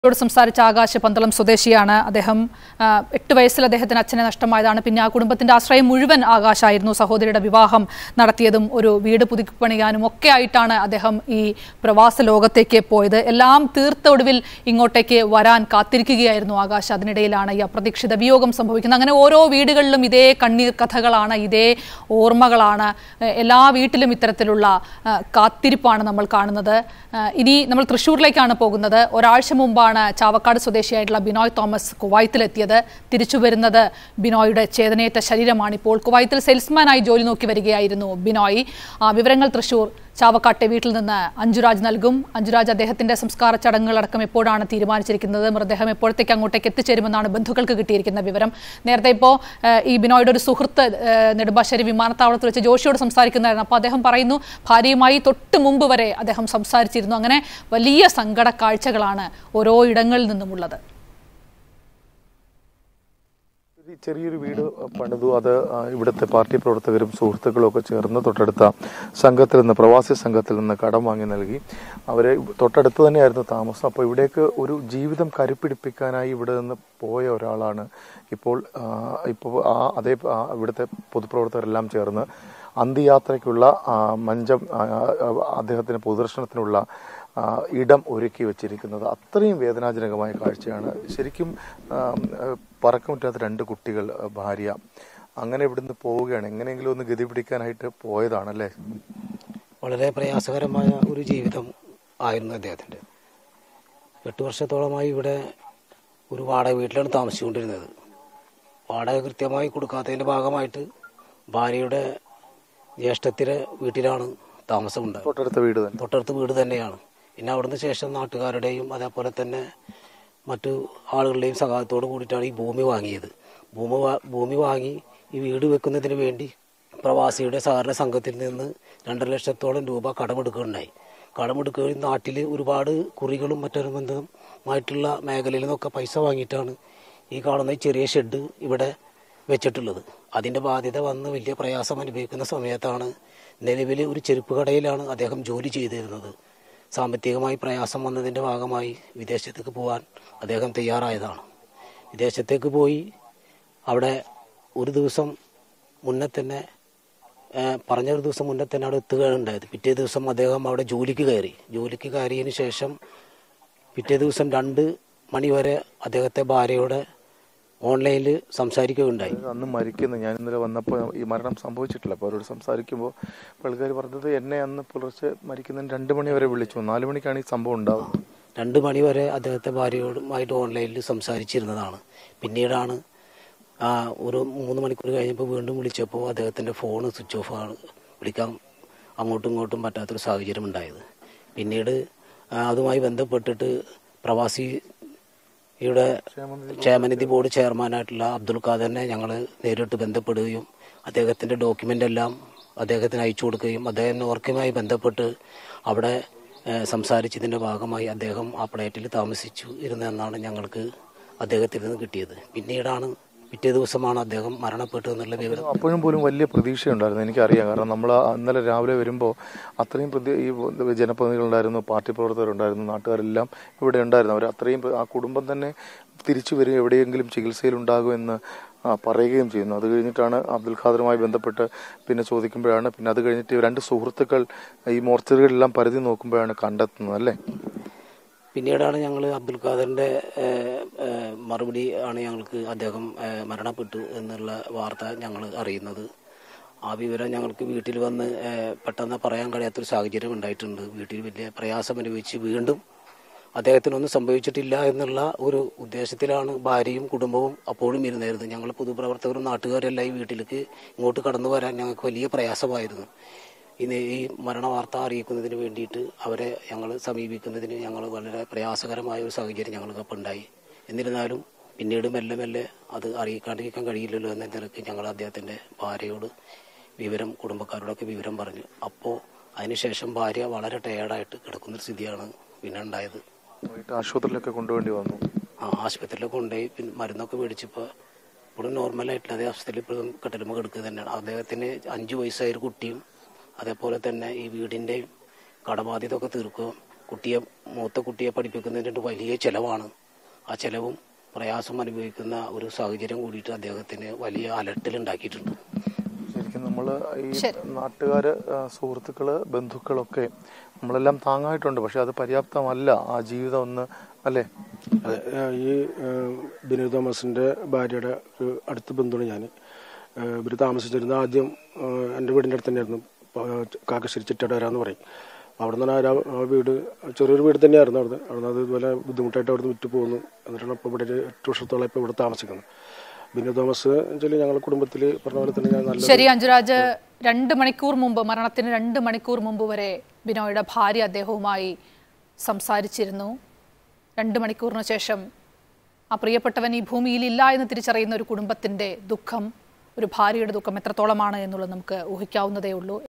ോട് സംസാരിച്ച ആകാശ പന്തളം സ്വദേശിയാണ് അദ്ദേഹം ആ, എട്ട് വയസ്സിൽ അദ്ദേഹത്തിന് അച്ഛനെ നഷ്ടമായതാണ് പിന്നെ ആ കുടുംബത്തിന്റെ ആശ്രയം മുഴുവൻ ആകാശായിരുന്നു സഹോദരിയുടെ വിവാഹം നടത്തിയതും ഒരു വീട് പുതുക്കിപ്പണിയാനും ഒക്കെ ആയിട്ടാണ് അദ്ദേഹം ഈ പ്രവാസ ലോകത്തേക്ക് പോയത് എല്ലാം തീർത്ത ഒടുവിൽ ഇങ്ങോട്ടേക്ക് വരാൻ കാത്തിരിക്കുകയായിരുന്നു ആകാശ് അതിനിടയിലാണ് ഈ അപ്രതീക്ഷിത വിയോഗം സംഭവിക്കുന്നത് അങ്ങനെ ഓരോ വീടുകളിലും ഇതേ കണ്ണീർ കഥകളാണ് ഇതേ ഓർമ്മകളാണ് ഏഹ് എല്ലാ വീട്ടിലും ഇത്തരത്തിലുള്ള ആ, കാത്തിരിപ്പാണ് നമ്മൾ കാണുന്നത് ആ, ഇനി നമ്മൾ തൃശ്ശൂരിലേക്കാണ് പോകുന്നത് ഒരാഴ്ച മുമ്പാണ് ചാവക്കാട് സ്വദേശിയായിട്ടുള്ള ബിനോയ് തോമസ് കുവൈത്തിലെത്തിയത് തിരിച്ചു വരുന്നത് ബിനോയുടെ ചേതനയേറ്റ ശരീരമാണ് ഇപ്പോൾ കുവൈത്തിൽ സെയിൽസ്മാനായി ജോലി നോക്കി വരികയായിരുന്നു ബിനോയ് ആ, വിവരങ്ങൾ തൃശ്ശൂർ ചാവക്കാട്ടെ വീട്ടിൽ നിന്ന് അഞ്ജുരാജ് നൽകും അഞ്ജുരാജ് അദ്ദേഹത്തിന്റെ സംസ്കാര ചടങ്ങുകളടക്കം എപ്പോഴാണ് തീരുമാനിച്ചിരിക്കുന്നത് മൃതദേഹം എപ്പോഴത്തേക്ക് അങ്ങോട്ടേക്ക് എത്തിച്ചേരുമെന്നാണ് ബന്ധുക്കൾക്ക് കിട്ടിയിരിക്കുന്ന വിവരം നേരത്തെ ഇപ്പോൾ ഈ ബിനോയുടെ ഒരു സുഹൃത്ത് ഏഹ്, നെടുമ്പാശ്ശേരി വിമാനത്താവളത്തിൽ വെച്ച് ജോഷിയോട് സംസാരിക്കുന്നതായിരുന്നു അപ്പോൾ അദ്ദേഹം പറയുന്നു ഭാര്യയുമായി തൊട്ട് മുമ്പ് വരെ അദ്ദേഹം സംസാരിച്ചിരുന്നു അങ്ങനെ വലിയ സങ്കട കാഴ്ചകളാണ് ഓരോ ഇടങ്ങളിൽ നിന്നുമുള്ളത് ഒരു ചെറിയൊരു വീട് പണിതു അത് ആ, ഇവിടുത്തെ പാർട്ടി പ്രവർത്തകരും സുഹൃത്തുക്കളും ഒക്കെ ചേർന്ന് തൊട്ടടുത്ത സംഘത്തിൽ നിന്ന് പ്രവാസി സംഘത്തിൽ നിന്ന് കടം വാങ്ങി നൽകി അവരെ തൊട്ടടുത്ത് തന്നെയായിരുന്നു താമസം അപ്പോൾ ഇവിടേക്ക് ഒരു ജീവിതം കരുപ്പിടിപ്പിക്കാനായി ഇവിടെ നിന്ന് പോയ ഒരാളാണ് ഇപ്പോൾ ആ, ഇപ്പോൾ ആ അതേ ആ, ഇവിടുത്തെ പൊതുപ്രവർത്തകരെല്ലാം ചേർന്ന് അന്ത്യയാത്രയ്ക്കുള്ള ആ, മഞ്ചം ആ, ആ, അദ്ദേഹത്തിന് പൊതുദർശനത്തിനുള്ള ആ, ഇടം ഒരുക്കി വെച്ചിരിക്കുന്നത് അത്രയും വേദനാജനകമായ കാഴ്ചയാണ് ശരിക്കും ആ, പറക്കമുറ്റാത്ത രണ്ട് കുട്ടികൾ ആ, ഭാര്യ അങ്ങനെ ഇവിടുന്ന് പോവുകയാണ് എങ്ങനെയെങ്കിലും ഒന്ന് ഗതി പിടിക്കാനായിട്ട് പോയതാണല്ലേ വളരെ പ്രയാസകരമായ ഒരു ജീവിതം ആയിരുന്നു അദ്ദേഹത്തിൻ്റെ എട്ട് വർഷത്തോളമായി ഇവിടെ ഒരു വാടക വീട്ടിലാണ് താമസിച്ചുകൊണ്ടിരുന്നത് വാടക കൃത്യമായി കൊടുക്കാത്തതിൻ്റെ ഭാഗമായിട്ട് ഭാര്യയുടെ ജ്യേഷ്ഠത്തിൻ്റെ വീട്ടിലാണ് താമസമുണ്ടായത് തൊട്ടടുത്ത വീട് തന്നെ തൊട്ടടുത്ത് വീട് തന്നെയാണ് പിന്നെ അവിടുന്ന് ശേഷം നാട്ടുകാരുടെയും അതേപോലെ തന്നെ മറ്റു ആളുകളുടെയും സഹായത്തോട് കൂടിയിട്ടാണ് ഈ ഭൂമി വാങ്ങിയത് ഭൂമി വാ- ഭൂമി വാങ്ങി ഈ വീട് വെക്കുന്നതിന് വേണ്ടി പ്രവാസിയുടെ സഹകരണ സംഘത്തിൽ നിന്ന് രണ്ടര ലക്ഷത്തോളം രൂപ കടമെടുക്കുകയുണ്ടായി കടമെടുക്കുകയും നാട്ടിൽ ഒരുപാട് കുറികളും മറ്റനുബന്ധമായിട്ടുള്ള മേഖലയിൽ നിന്നൊക്കെ പൈസ വാങ്ങിയിട്ടാണ് ഈ കാണുന്ന ഈ ചെറിയ ഷെഡ് ഇവിടെ വെച്ചിട്ടുള്ളത് അതിൻ്റെ ബാധ്യത വന്ന് വലിയ പ്രയാസം അനുഭവിക്കുന്ന സമയത്താണ് നിലവിൽ ഒരു ചെരുപ്പ് കടയിലാണ് അദ്ദേഹം ജോലി ചെയ്തിരുന്നത് സാമ്പത്തികമായി പ്രയാസം വന്നതിൻ്റെ ഭാഗമായി വിദേശത്തേക്ക് പോകാൻ അദ്ദേഹം തയ്യാറായതാണ് വിദേശത്തേക്ക് പോയി അവിടെ ഒരു ദിവസം മുന്നേ തന്നെ ഏഹ്, പറഞ്ഞ ഒരു ദിവസം മുന്നേ തന്നെ അവിടെ എത്തുകയുണ്ടായത് പിറ്റേ ദിവസം അദ്ദേഹം അവിടെ ജോലിക്ക് കയറി ജോലിക്ക് കയറിയതിന് ശേഷം പിറ്റേ ദിവസം രണ്ട് മണി വരെ അദ്ദേഹത്തെ ഭാര്യയോടെ ഓൺലൈനിൽ സംസാരിക്കുകയുണ്ടായി അന്ന് മരിക്കുന്നു ഞാൻ ഇന്നലെ വന്നപ്പോൾ ഈ മരണം സംഭവിച്ചിട്ടില്ല അപ്പോൾ അവരോട് സംസാരിക്കുമ്പോൾ ആൾക്കാർ പറഞ്ഞത് എന്നെ അന്ന് പുലർച്ചെ മരിക്കുന്നതിന് രണ്ട് മണി വരെ വിളിച്ചു നാല് മണിക്കാണ് ഈ സംഭവം ഉണ്ടാവുന്നത് രണ്ട് മണി വരെ അദ്ദേഹത്തെ ഭാര്യയോടുമായിട്ട് ഓൺലൈനിൽ സംസാരിച്ചിരുന്നതാണ് പിന്നീടാണ് ആ, ഒരു മൂന്ന് മണിക്കൂർ കഴിഞ്ഞപ്പോൾ വീണ്ടും വിളിച്ചപ്പോൾ അദ്ദേഹത്തിൻ്റെ ഫോൺ സ്വിച്ച് ഓഫ് ആണ് വിളിക്കാൻ അങ്ങോട്ടും ഇങ്ങോട്ടും പറ്റാത്തൊരു സാഹചര്യം ഉണ്ടായത് പിന്നീട് ആ, അതുമായി ബന്ധപ്പെട്ടിട്ട് പ്രവാസിയുടെ ക്ഷേമനിധി ബോർഡ് ചെയർമാനായിട്ടുള്ള അബ്ദുൽ ഖാദറിനെ ഞങ്ങൾ നേരിട്ട് ബന്ധപ്പെടുകയും അദ്ദേഹത്തിൻ്റെ ഡോക്യുമെൻ്റ് എല്ലാം അദ്ദേഹത്തിന് അയച്ചു കൊടുക്കുകയും അദ്ദേഹം നോർക്കുമായി ബന്ധപ്പെട്ട് അവിടെ ഏഹ്, സംസാരിച്ചതിൻ്റെ ഭാഗമായി അദ്ദേഹം ആ പ്ലേറ്റിൽ താമസിച്ചു ഇരുന്നെന്നാണ് ഞങ്ങൾക്ക് അദ്ദേഹത്തിൽ നിന്ന് കിട്ടിയത് പിന്നീടാണ് പിറ്റേ ദിവസമാണ് അദ്ദേഹം മരണപ്പെട്ടു എന്നുള്ള വിവരം അപ്പോഴും പോലും വലിയ പ്രതീക്ഷയുണ്ടായിരുന്നു എനിക്കറിയാം കാരണം നമ്മൾ ഇന്നലെ രാവിലെ വരുമ്പോൾ അത്രയും പ്രതി ഈ ജനപ്രതിനിധികളുണ്ടായിരുന്നു പാർട്ടി പ്രവർത്തകരുണ്ടായിരുന്നു നാട്ടുകാരെല്ലാം ഇവിടെ ഉണ്ടായിരുന്നു അവർ അത്രയും പ്ര- ആ കുടുംബം തന്നെ തിരിച്ചു വരും എവിടെയെങ്കിലും ചികിത്സയിലുണ്ടാകുമെന്ന് ആ, പറയുകയും ചെയ്യുന്നു അത് കഴിഞ്ഞിട്ടാണ് അബ്ദുൽ ഖാദറുമായി ബന്ധപ്പെട്ട് പിന്നെ ചോദിക്കുമ്പോഴാണ് പിന്നെ അത് കഴിഞ്ഞിട്ട് രണ്ട് സുഹൃത്തുക്കൾ ഈ മോർച്ചറികളെല്ലാം പരിധി നോക്കുമ്പോഴാണ് കണ്ടെത്തുന്നത് അല്ലേ പിന്നീടാണ് ഞങ്ങൾ അബ്ദുൽ ഖാദറിന്റെ ഏഹ്, ഏഹ്, മറുപടി ആണ് ഞങ്ങൾക്ക് അദ്ദേഹം ഏഹ്, മരണപ്പെട്ടു എന്നുള്ള വാർത്ത ഞങ്ങൾ അറിയുന്നത് ആ വിവരം ഞങ്ങൾക്ക് വീട്ടിൽ വന്ന് ഏഹ്, പെട്ടെന്ന് പറയാൻ കഴിയാത്തൊരു സാഹചര്യം ഉണ്ടായിട്ടുണ്ട് വീട്ടിൽ വലിയ പ്രയാസം അനുഭവിച്ച് വീണ്ടും അദ്ദേഹത്തിനൊന്നും സംഭവിച്ചിട്ടില്ല എന്നുള്ള ഒരു ഉദ്ദേശത്തിലാണ് ഭാര്യയും കുടുംബവും അപ്പോഴും ഇരുന്നായിരുന്നു ഞങ്ങൾ പൊതുപ്രവർത്തകരും നാട്ടുകാരെല്ലാം ഈ വീട്ടിലേക്ക് ഇങ്ങോട്ട് കടന്നു വരാൻ ഞങ്ങൾക്ക് വലിയ പ്രയാസമായിരുന്നു ഇന്ന് ഈ മരണവാർത്ത അറിയിക്കുന്നതിന് വേണ്ടിയിട്ട് അവരെ ഞങ്ങൾ സമീപിക്കുന്നതിന് ഞങ്ങൾ വളരെ പ്രയാസകരമായ ഒരു സാഹചര്യം ഞങ്ങൾക്കൊപ്പം ഉണ്ടായി എന്നിരുന്നാലും പിന്നീട് മെല്ലെ മെല്ലെ അത് അറിയിക്കാണ്ടിരിക്കാൻ കഴിയില്ലല്ലോ എന്ന നിലയ്ക്ക് ഞങ്ങൾ അദ്ദേഹത്തിൻ്റെ ഭാര്യയോട് വിവരം കുടുംബക്കാരോടൊക്കെ വിവരം പറഞ്ഞു അപ്പോൾ അതിനുശേഷം ഭാര്യ വളരെ ടയേർഡായിട്ട് കിടക്കുന്നൊരു സ്ഥിതിയാണ് പിന്നെ ഉണ്ടായത് വൈകിട്ട് ആശുപത്രിയിലൊക്കെ കൊണ്ടുവേണ്ടി വന്നു ആ ആശുപത്രിയിലൊക്കെ കൊണ്ടുപോയി പിന്നെ മരുന്നൊക്കെ മേടിച്ചപ്പോൾ ഇപ്പോഴും നോർമലായിട്ടുള്ള അതേ അവസ്ഥയിൽ ഇപ്പോഴും കെട്ടിലുമ്പോൾ കിടക്കുക തന്നെയാണ് അദ്ദേഹത്തിന് അഞ്ച് വയസ്സായ ഒരു കുട്ടിയും അതേപോലെ തന്നെ ഈ വീടിൻ്റെയും കടബാധ്യത ഒക്കെ തീർക്കുകയും കുട്ടിയെ മൂത്ത കുട്ടിയെ പഠിപ്പിക്കുന്നതിന് വലിയ ചെലവാണ് ആ ചെലവും പ്രയാസം അനുഭവിക്കുന്ന ഒരു സാഹചര്യം കൂടിയിട്ട് അദ്ദേഹത്തിന് വലിയ അലട്ടലുണ്ടാക്കിയിട്ടുണ്ട് ശരിക്കും നമ്മൾ ഈ ശരി. നാട്ടുകാര് ആ, സുഹൃത്തുക്കള് ബന്ധുക്കളൊക്കെ നമ്മളെല്ലാം താങ്ങായിട്ടുണ്ട് പക്ഷെ അത് പര്യാപ്തമല്ല ആ ജീവിതം ഒന്ന് അല്ലേ അതെ ആ, ഈ ആ, ബിനു തോമസിന്റെ ഭാര്യയുടെ ഒരു അടുത്ത ബന്ധുവാണ് ഞാൻ ഇവർ താമസിച്ചിരുന്ന ആദ്യം ആ, എൻ്റെ വീടിൻ്റെ അടുത്ത് തന്നെയായിരുന്നു പ- കാക്കശ്ശേരി ചിറ്റടവര എന്ന് പറയും അവിടെ നിന്ന് ആ ആ വീട് ചെറിയൊരു വീട് തന്നെയായിരുന്നു അവിടെ അവിടെ നിന്ന് ഇതുപോലെ ബുദ്ധിമുട്ടായിട്ട് അവിടെ നിന്ന് വിറ്റ് പോകുന്നു എന്നിട്ടാണ് ഇപ്പോൾ ഇവിടെ ഒരു എട്ട് വർഷത്തോളം ഇപ്പോൾ ഇവിടെ താമസിക്കുന്നത് ബിനു തോമസ് വെച്ചാൽ ഞങ്ങളുടെ കുടുംബത്തിൽ പറഞ്ഞ പോലെ തന്നെ ഞാൻ നല്ല ശരി അഞ്ജുരാജ് രണ്ട് മണിക്കൂർ മുമ്പ് മരണത്തിന് രണ്ട് മണിക്കൂർ മുമ്പ് വരെ ബിനോയുടെ ഭാര്യ അദ്ദേഹവുമായി സംസാരിച്ചിരുന്നു രണ്ട് മണിക്കൂറിന് ശേഷം ആ പ്രിയപ്പെട്ടവൻ ഈ ഭൂമിയിൽ ഇല്ല എന്ന് തിരിച്ചറിയുന്ന ഒരു കുടുംബത്തിന്റെ ദുഃഖം ഒരു ഭാര്യയുടെ ദുഃഖം എത്രത്തോളമാണ് എന്നുള്ളത് നമുക്ക് ഊഹിക്കാവുന്നതേ ഉള്ളൂ